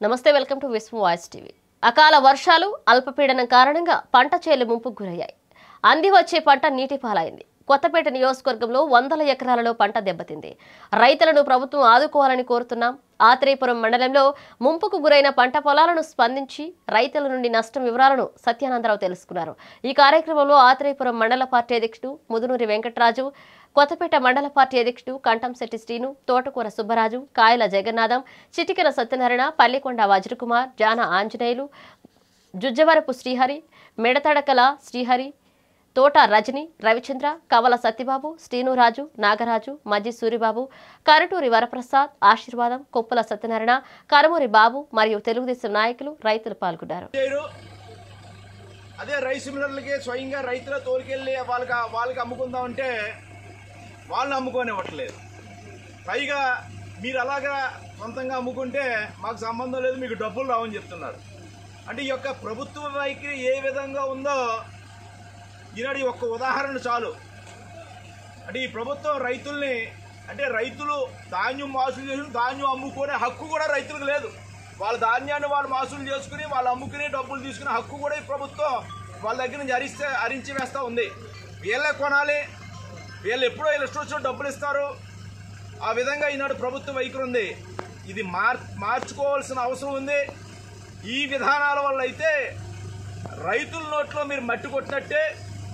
నమస్తే welcome to Vishwa voice TV అకాల వర్షాలు అల్పపీడనం కారణంగా పంట చేలు ముంపుకు గురయ్యాయి అంది వచ్చే పంట నీటి పాలైంది కొత్తపేట నియోజకవర్గంలో వందల ఎకరాలలో పంట దెబ్బతింది రైతులను ప్రభుత్వం ఆదుకోవాలని కోరుతున్నాం ఆత్రేయపురం మండలంలో ముంపుకు గురైన పంట పొలాలను స్పందించి రైతుల నుండి నష్టం వివరాలను సత్యానందరావు తెలుసుకున్నారు ఈ కార్యక్రమంలో ఆత్రేయపురం మండల పార్టీ అధ్యక్షుడు ముదునూరి వెంకటరాజు కొత్తపేట మండల పార్టీ అధ్యక్షుడు కంఠంశెట్టి శ్రీను తోటకూర సుబ్బరాజు కాయల జగన్నాథం చిటికెన సత్యనారాయణ పల్లికొండ వజ్రకుమార్ జాన ఆంజనేయులు జుజ్జవరపు శ్రీహరి మెడతడకల శ్రీహరి తోట రజని రవిచంద్ర కవల సత్యబాబు శ్రీనురాజు నాగరాజు మజ్జి సూరిబాబు కరటూరి వరప్రసాద్ ఆశీర్వాదం కొప్పుల సత్యనారాయణ కరమూరి బాబు మరియు తెలుగుదేశం నాయకులు రైతులు పాల్గొన్నారు చేయరు అదే రైస్ మిల్లర్లకి స్వయంగా రైతుల తోలికెళ్ళి వాళ్ళకి వాళ్ళకి అమ్ముకుందామంటే వాళ్ళని అమ్ముకోనివ్వట్లేదు పైగా మీరు అలాగా సొంతంగా అమ్ముకుంటే మాకు సంబంధం లేదు మీకు డబ్బులు రావని చెప్తున్నారు అంటే ఈ యొక్క ప్రభుత్వ వైఖరి ఏ విధంగా ఉందో ఈనాడు ఈ ఒక్క ఉదాహరణ చాలు అంటే ఈ ప్రభుత్వం రైతుల్ని అంటే రైతులు ధాన్యం మాసులు చేసి ధాన్యం అమ్ముకునే హక్కు కూడా రైతులకు లేదు వాళ్ళ ధాన్యాన్ని వాళ్ళు మాసులు చేసుకుని వాళ్ళు అమ్ముకుని డబ్బులు తీసుకునే హక్కు కూడా ఈ ప్రభుత్వం వాళ్ళ దగ్గర నుంచి అరిస్తే అరించి వేస్తూ ఉంది వీళ్ళే కొనాలి వీళ్ళు ఎప్పుడో వీళ్ళు ఇష్టం వచ్చిన డబ్బులు ఇస్తారు ఆ విధంగా ఈనాడు ప్రభుత్వ వైఖరి ఉంది ఇది మార్ మార్చుకోవాల్సిన అవసరం ఉంది ఈ విధానాల వల్ల అయితే రైతుల నోట్లో మీరు మట్టి కొట్టినట్టే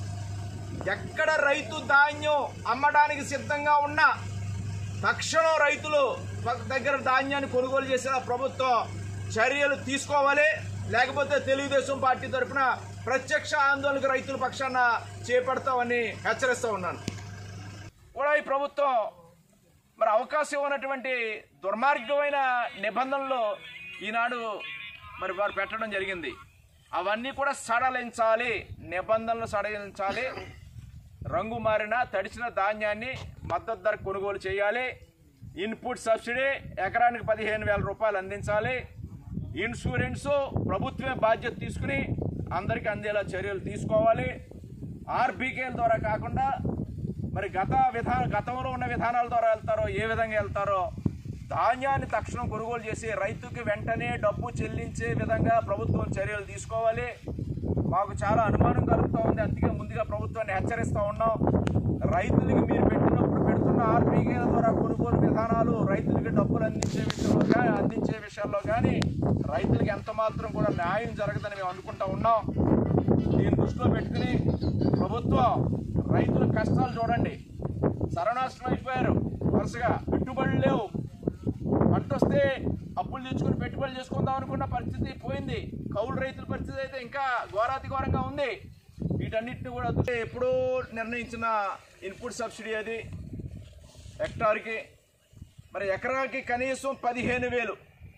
ఎక్కడ రైతు ధాన్యం అమ్మడానికి సిద్ధంగా ఉన్నా తక్షణం రైతులు పక్క దగ్గర ధాన్యాన్ని కొనుగోలు చేసిన ప్రభుత్వం చర్యలు తీసుకోవాలి లేకపోతే తెలుగుదేశం పార్టీ తరఫున ప్రత్యక్ష ఆందోళనకు రైతుల పక్షాన చేపడతామని హెచ్చరిస్తూ ఉన్నాను కూడా ఈ ప్రభుత్వం మరి అవకాశం ఇవ్వనటువంటి దుర్మార్గమైన నిబంధనలు ఈనాడు మరి వారు పెట్టడం జరిగింది అవన్నీ కూడా సడలించాలి నిబంధనలు సడలించాలి రంగు మారిన తడిసిన ధాన్యాన్ని మద్దతు ధర కొనుగోలు చేయాలి ఇన్పుట్ సబ్సిడీ ఎకరానికి పదిహేను వేల రూపాయలు అందించాలి ఇన్సూరెన్స్ ప్రభుత్వమే బాధ్యత తీసుకుని అందరికీ అందేలా చర్యలు తీసుకోవాలి ఆర్బీకేల ద్వారా కాకుండా మరి గత విధాన గతంలో ఉన్న విధానాల ద్వారా వెళ్తారో ఏ విధంగా వెళ్తారో ధాన్యాన్ని తక్షణం కొనుగోలు చేసి రైతుకి వెంటనే డబ్బు చెల్లించే విధంగా ప్రభుత్వం చర్యలు తీసుకోవాలి మాకు చాలా అనుమానం కలుగుతూ ఉంది అందుకే ముందుగా ప్రభుత్వాన్ని హెచ్చరిస్తూ ఉన్నాం రైతులకి మీరు పెట్టినప్పుడు పెడుతున్న ఆర్బీకేల ద్వారా కొనుగోలు విధానాలు రైతులకి డబ్బులు అందించే విషయంలో కానీ అందించే విషయాల్లో కానీ రైతులకి ఎంత మాత్రం కూడా న్యాయం జరగదని మేము అనుకుంటా ఉన్నాం దీన్ని దృష్టిలో పెట్టుకుని ప్రభుత్వం రైతుల కష్టాలు చూడండి సర్వనాశనం అయిపోయారు వరుసగా పెట్టుబడులు లేవు పంట వస్తే అప్పులు తెచ్చుకుని పెట్టుబడులు చేసుకుందాం అనుకున్న పరిస్థితి పోయింది కౌలు రైతుల పరిస్థితి అయితే ఇంకా ఘోరాతి ఘోరంగా ఉంది వీటన్నిటిని కూడా దృష్టి ఎప్పుడూ నిర్ణయించిన ఇన్పుట్ సబ్సిడీ అది హెక్టార్కి మరి ఎకరాకి కనీసం పదిహేను వేలు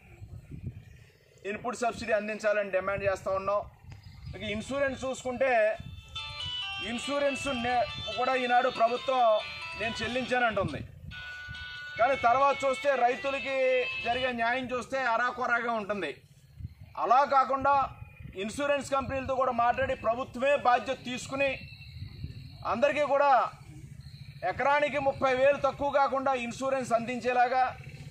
ఇన్పుట్ సబ్సిడీ అందించాలని డిమాండ్ చేస్తూ ఉన్నాం ఇక ఇన్సూరెన్స్ చూసుకుంటే ఇన్సూరెన్స్ నే- కూడా ఈనాడు ప్రభుత్వం నేను చెల్లించానంటుంది కానీ తర్వాత చూస్తే రైతులకి జరిగే న్యాయం చూస్తే అరాకొరాగా ఉంటుంది అలా కాకుండా ఇన్సూరెన్స్ కంపెనీలతో కూడా మాట్లాడి ప్రభుత్వమే బాధ్యత తీసుకుని అందరికీ కూడా ఎకరానికి ముప్పై వేలు తక్కువ కాకుండా ఇన్సూరెన్స్ అందించేలాగా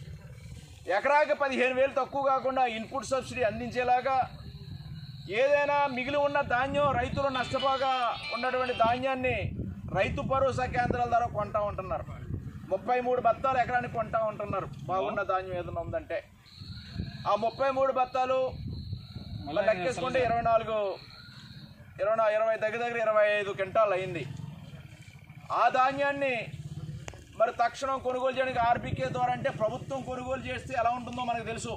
ఎకరాకి పదిహేను వేలు తక్కువ కాకుండా ఇన్పుట్ సబ్సిడీ అందించేలాగా ఏదైనా మిగిలి ఉన్న ధాన్యం రైతులు నష్టపోగా ఉన్నటువంటి ధాన్యాన్ని రైతు భరోసా కేంద్రాల ద్వారా కొంటా ఉంటున్నారు ముప్పై మూడు బత్తాలు ఎకరానికి కొంటా ఉంటున్నారు బాగున్న ధాన్యం ఏదైనా ఉందంటే ఆ ముప్పై మూడు బత్తాలు మళ్ళీ లెక్కేసుకుంటే ఇరవై నాలుగు ఇరవై నా- ఇరవై దగ్గర దగ్గర ఇరవై ఐదు క్వింటాలు అయింది ఆ ధాన్యాన్ని మరి తక్షణం కొనుగోలు చేయడానికి ఆర్బీకే ద్వారా అంటే ప్రభుత్వం కొనుగోలు చేస్తే ఎలా ఉంటుందో మనకు తెలుసు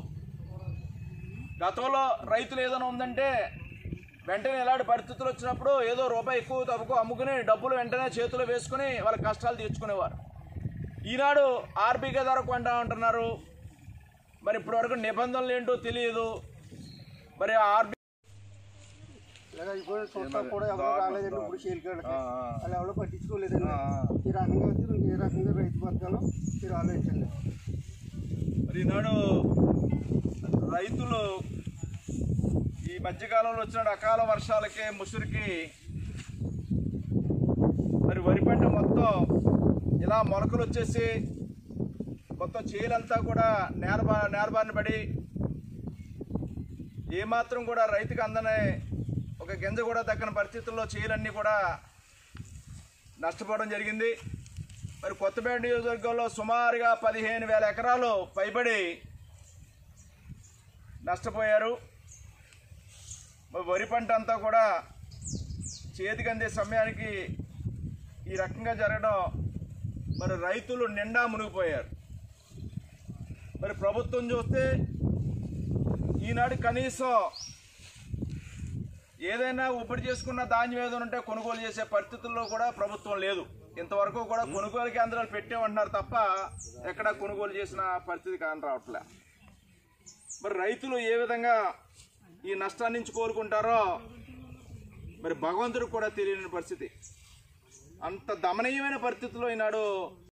గతంలో రైతులు ఏదైనా ఉందంటే వెంటనే ఇలాంటి పరిస్థితులు వచ్చినప్పుడు ఏదో రూపాయి ఎక్కువ తక్కువ అమ్ముకుని డబ్బులు వెంటనే చేతిలో వేసుకుని వాళ్ళ కష్టాలు తీర్చుకునేవారు ఈనాడు ఆర్బీకే ధర కొంటా ఉంటున్నారు మరి ఇప్పటివరకు నిబంధనలు ఏంటో తెలియదు మరి ఆర్బీ ఇలాగ ఇప్పుడు చూస్తా కూడా ఎవరు రాలేదండి ఇప్పుడు షేర్కాడకి ఆ, ఆ. వాళ్ళు ఎవరో పట్టించుకోలేదండి ఆ, ఆ. ఈ రకంగా అయితే ఇంక ఏ రకంగా రైతు బతకాలో మీరు ఆలోచించండి మరి ఈనాడు రైతులు ఈ మధ్యకాలంలో వచ్చిన అకాల వర్షాలకి ముసురుకి మరి వరి పంట మొత్తం ఇలా మొలకలు వచ్చేసి మొత్తం చేలంతా కూడా నేల బా నేలబారిన పడి ఏమాత్రం కూడా రైతుకు అందనే ఒక గింజ కూడా దక్కని పరిస్థితుల్లో చేలన్నీ కూడా నష్టపోవడం జరిగింది మరి కొత్తపేట నియోజకవర్గంలో సుమారుగా పదిహేను వేల ఎకరాలు పైబడి నష్టపోయారు మరి వరి పంట అంతా కూడా చేతికి అందే సమయానికి ఈ రకంగా జరగడం మరి రైతులు నిండా మునిగిపోయారు మరి ప్రభుత్వం చూస్తే ఈనాడు కనీసం ఏదైనా ఒప్పుడు చేసుకున్న ధాన్యం ఏదైనా ఉంటే కొనుగోలు చేసే పరిస్థితుల్లో కూడా ప్రభుత్వం లేదు ఇంతవరకు కూడా కొనుగోలు కేంద్రాలు పెట్టేమంటున్నారు తప్ప ఎక్కడ కొనుగోలు చేసిన పరిస్థితి కాని రావట్లే మరి రైతులు ఏ విధంగా ఈ నష్టాన్ని నుంచి కోలుకుంటారో మరి భగవంతుడికి కూడా తెలియని పరిస్థితి అంత దమనీయమైన పరిస్థితిలో ఈనాడు